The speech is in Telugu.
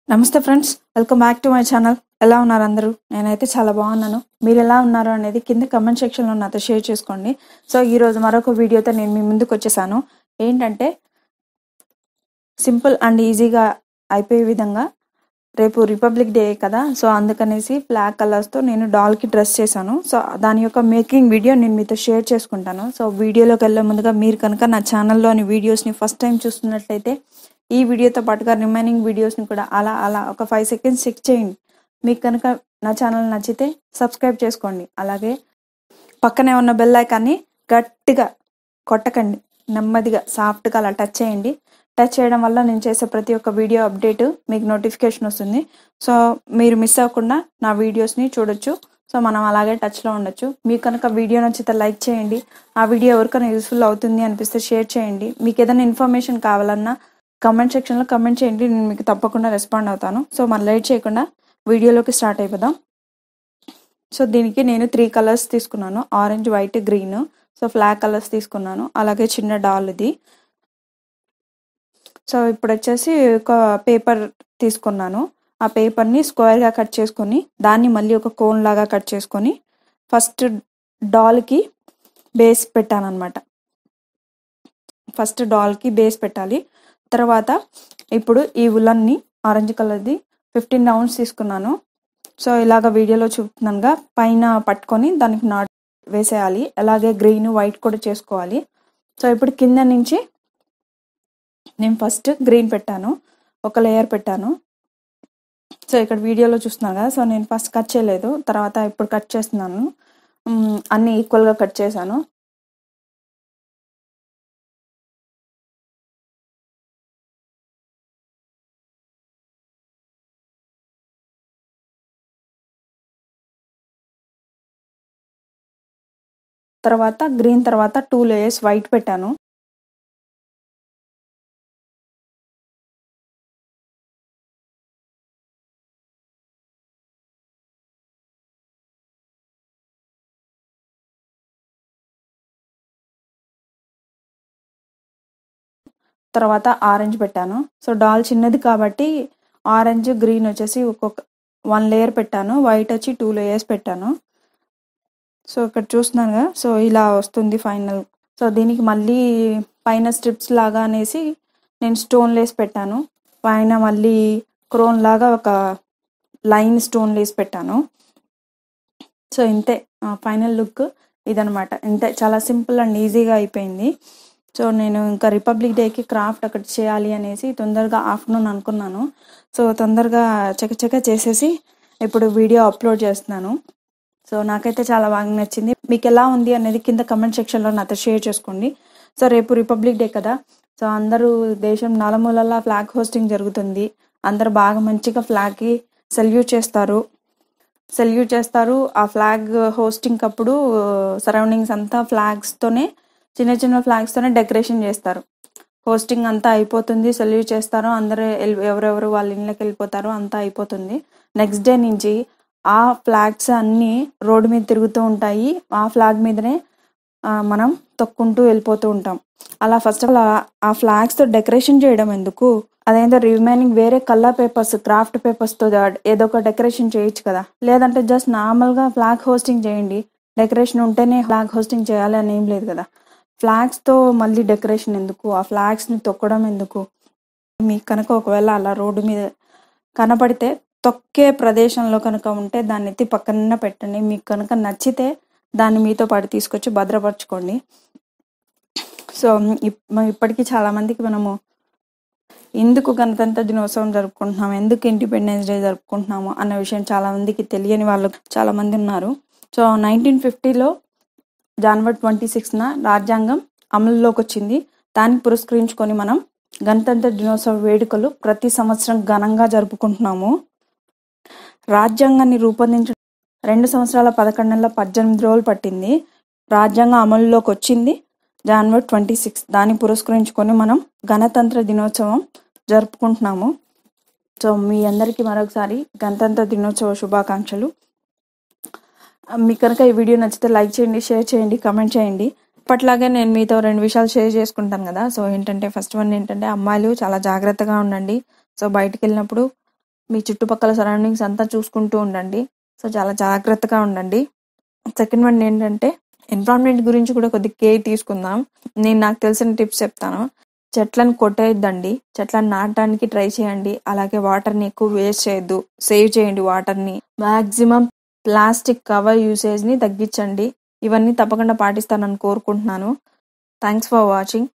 నమస్తే friends welcome back to my channel ఎలా ఉన్నారు అందరూ నేనైతే చాలా బాగున్నాను మీరు ఎలా ఉన్నారు అనేది కింద కమెంట్ సెక్షన్లో నాతో షేర్ చేసుకోండి సో ఈరోజు మరొక వీడియోతో నేను మీ ముందుకు వచ్చేసాను ఏంటంటే సింపుల్ అండ్ ఈజీగా అయిపోయే విధంగా రేపు రిపబ్లిక్ డే కదా సో అందుకనేసి బ్లాక్ కలర్స్తో నేను డాల్కి డ్రెస్ చేశాను సో దాని యొక్క మేకింగ్ వీడియో నేను మీతో షేర్ చేసుకుంటాను సో వీడియోలోకి వెళ్ళే ముందుగా మీరు కనుక నా ఛానల్లోని వీడియోస్ని ఫస్ట్ టైం చూస్తున్నట్లయితే ఈ వీడియోతో పాటుగా రిమైనింగ్ వీడియోస్ని కూడా అలా అలా ఒక ఫైవ్ సెకండ్స్ చెక్ చేయండి మీకు కనుక నా ఛానల్ నచ్చితే సబ్స్క్రైబ్ చేసుకోండి అలాగే పక్కనే ఉన్న బెల్ ఐకాన్ని గట్టిగా కొట్టకండి నెమ్మదిగా సాఫ్ట్గా అలా టచ్ చేయండి టచ్ చేయడం వల్ల నేను చేసే ప్రతి ఒక్క వీడియో అప్డేట్ మీకు నోటిఫికేషన్ వస్తుంది సో మీరు మిస్ అవ్వకుండా నా వీడియోస్ని చూడొచ్చు సో మనం అలాగే టచ్లో ఉండొచ్చు మీకు కనుక వీడియో నచ్చితే లైక్ చేయండి ఆ వీడియో ఎవరికైనా యూస్ఫుల్ అవుతుంది అనిపిస్తే షేర్ చేయండి మీకు ఏదైనా ఇన్ఫర్మేషన్ కావాలన్నా కమెంట్ సెక్షన్లో కమెంట్ చేయండి నేను మీకు తప్పకుండా రెస్పాండ్ అవుతాను సో మనం లేట్ చేయకుండా వీడియోలోకి స్టార్ట్ అయిపోదాం సో దీనికి నేను త్రీ కలర్స్ తీసుకున్నాను orange white green so flag colours తీసుకున్నాను అలాగే చిన్న డాల్ ఇది సో ఇప్పుడు వచ్చేసి ఒక పేపర్ తీసుకున్నాను ఆ పేపర్ని స్క్వేర్గా కట్ చేసుకొని దాన్ని మళ్ళీ ఒక కోన్ లాగా కట్ చేసుకొని ఫస్ట్ డాల్కి బేస్ పెట్టాను అనమాట ఫస్ట్ డాల్కి బేస్ పెట్టాలి తర్వాత ఇప్పుడు ఈ ఉలన్ని ఆరెంజ్ కలర్ది ఫిఫ్టీన్ రౌండ్స్ తీసుకున్నాను సో ఇలాగ వీడియోలో చూపుతున్నానుగా పైన పట్టుకొని దానికి నాట్ వేసేయాలి అలాగే గ్రీన్ వైట్ కూడా చేసుకోవాలి సో ఇప్పుడు కింద నుంచి నేను ఫస్ట్ గ్రీన్ పెట్టాను ఒక లేయర్ పెట్టాను సో ఇక్కడ వీడియోలో చూస్తున్నాను కదా సో నేను ఫస్ట్ కట్ చేయలేదు తర్వాత ఇప్పుడు కట్ చేస్తున్నాను అన్ని ఈక్వల్గా కట్ చేశాను తర్వాత గ్రీన్ తర్వాత టూ లేయర్స్ వైట్ పెట్టాను తర్వాత ఆరెంజ్ పెట్టాను సో డాల్ చిన్నది కాబట్టి ఆరెంజ్ గ్రీన్ వచ్చేసి ఒక్కొక్క వన్ లేయర్ పెట్టాను వైట్ వచ్చి టూ లేయర్స్ పెట్టాను సో ఇక్కడ చూస్తున్నాను కదా సో ఇలా వస్తుంది ఫైనల్ సో దీనికి మళ్ళీ పైన స్ట్రిప్స్ లాగా అనేసి నేను స్టోన్ లేస్ పెట్టాను పైన మళ్ళీ క్రోన్ లాగా ఒక లైన్ స్టోన్ లేస్ పెట్టాను సో ఇంతే ఫైనల్ లుక్ ఇదనమాట ఇంతే చాలా సింపుల్ అండ్ ఈజీగా అయిపోయింది సో నేను ఇంకా రిపబ్లిక్ డేకి క్రాఫ్ట్ అక్కడ చేయాలి అనేసి తొందరగా ఆఫ్టర్నూన్ అనుకున్నాను సో తొందరగా చకచక చేసేసి ఇప్పుడు వీడియో అప్లోడ్ చేస్తున్నాను సో నాకైతే చాలా బాగా నచ్చింది మీకు ఎలా ఉంది అనేది కింద కమెంట్ సెక్షన్లో నాతో షేర్ చేసుకోండి సో రేపు రిపబ్లిక్ డే కదా సో అందరూ దేశం నలుమూలలా ఫ్లాగ్ హోస్టింగ్ జరుగుతుంది అందరు బాగా మంచిగా ఫ్లాగ్కి సెల్యూట్ చేస్తారు సెల్యూట్ చేస్తారు ఆ ఫ్లాగ్ హోస్టింగ్ అప్పుడు సరౌండింగ్స్ అంతా ఫ్లాగ్స్తోనే చిన్న చిన్న ఫ్లాగ్స్తోనే డెకరేషన్ చేస్తారు హోస్టింగ్ అంతా అయిపోతుంది సెల్యూట్ చేస్తారు అందరూ ఎవరెవరు వాళ్ళ ఇళ్ళకి వెళ్ళిపోతారు అంతా అయిపోతుంది నెక్స్ట్ డే నుంచి ఆ ఫ్లాగ్స్ అన్నీ రోడ్డు మీద తిరుగుతూ ఉంటాయి ఆ ఫ్లాగ్ మీదనే మనం తొక్కుంటూ వెళ్ళిపోతూ ఉంటాం అలా ఫస్ట్ ఆఫ్ ఆల్ ఆ ఫ్లాగ్స్తో డెకరేషన్ చేయడం ఎందుకు అదేంటో రిమైనింగ్ వేరే కలర్ పేపర్స్ క్రాఫ్ట్ పేపర్స్తో ఏదో ఒక డెకరేషన్ చేయొచ్చు కదా లేదంటే జస్ట్ నార్మల్గా ఫ్లాగ్ హోస్టింగ్ చేయండి డెకరేషన్ ఉంటేనే ఫ్లాగ్ హోస్టింగ్ చేయాలి అని ఏం లేదు కదా ఫ్లాగ్స్తో మళ్ళీ డెకరేషన్ ఎందుకు ఆ ఫ్లాగ్స్ని తొక్కడం ఎందుకు మీకు కనుక ఒకవేళ అలా రోడ్డు మీద కనపడితే తొక్కే ప్రదేశంలో కనుక ఉంటే దాన్ని ఎత్తి పక్కన పెట్టండి మీకు కనుక నచ్చితే దాన్ని మీతో పాటు తీసుకొచ్చి భద్రపరచుకోండి సో ఇప్పటికీ చాలామందికి మనము ఎందుకు గణతంత్ర దినోత్సవం జరుపుకుంటున్నాము ఎందుకు ఇండిపెండెన్స్ డే జరుపుకుంటున్నాము అన్న విషయం చాలా మందికి తెలియని వాళ్ళు చాలా మంది ఉన్నారు సో నైన్టీన్ ఫిఫ్టీలో జనవరి ట్వంటీ సిక్స్న రాజ్యాంగం అమలులోకి వచ్చింది దాన్ని పురస్కరించుకొని మనం గణతంత్ర దినోత్సవ వేడుకలు ప్రతి సంవత్సరం ఘనంగా జరుపుకుంటున్నాము రాజ్యాంగాన్ని రూపొందించడం రెండు సంవత్సరాల పదకొండు నెలల పద్దెనిమిది రోజులు పట్టింది రాజ్యాంగం అమలులోకి వచ్చింది జనవరి ట్వంటీ సిక్స్ దాన్ని పురస్కరించుకొని మనం గణతంత్ర దినోత్సవం జరుపుకుంటున్నాము సో మీ అందరికీ మరొకసారి గణతంత్ర దినోత్సవ శుభాకాంక్షలు మీకు కనుక ఈ వీడియో నచ్చితే లైక్ చేయండి షేర్ చేయండి కమెంట్ చేయండి ఇప్పట్లాగే నేను మీతో రెండు విషయాలు షేర్ చేసుకుంటాను కదా సో ఏంటంటే ఫస్ట్ వన్ ఏంటంటే అమ్మాయిలు చాలా జాగ్రత్తగా ఉండండి సో బయటికి వెళ్ళినప్పుడు మీ చుట్టుపక్కల సరౌండింగ్స్ అంతా చూసుకుంటూ ఉండండి సో చాలా జాగ్రత్తగా ఉండండి సెకండ్ వన్ ఏంటంటే ఎన్విరాన్మెంట్ గురించి కూడా కొద్ది కేర్ తీసుకుందాం నేను నాకు తెలిసిన టిప్స్ చెప్తాను చెట్లను కొట్టేయద్దండి చెట్లను నాటడానికి ట్రై చేయండి అలాగే వాటర్ని ఎక్కువ వేస్ట్ చేయొద్దు సేవ్ చేయండి వాటర్ని మ్యాక్సిమం ప్లాస్టిక్ కవర్ యూసేజ్ని తగ్గించండి ఇవన్నీ తప్పకుండా పాటిస్తానని కోరుకుంటున్నాను థ్యాంక్స్ ఫర్ వాచింగ్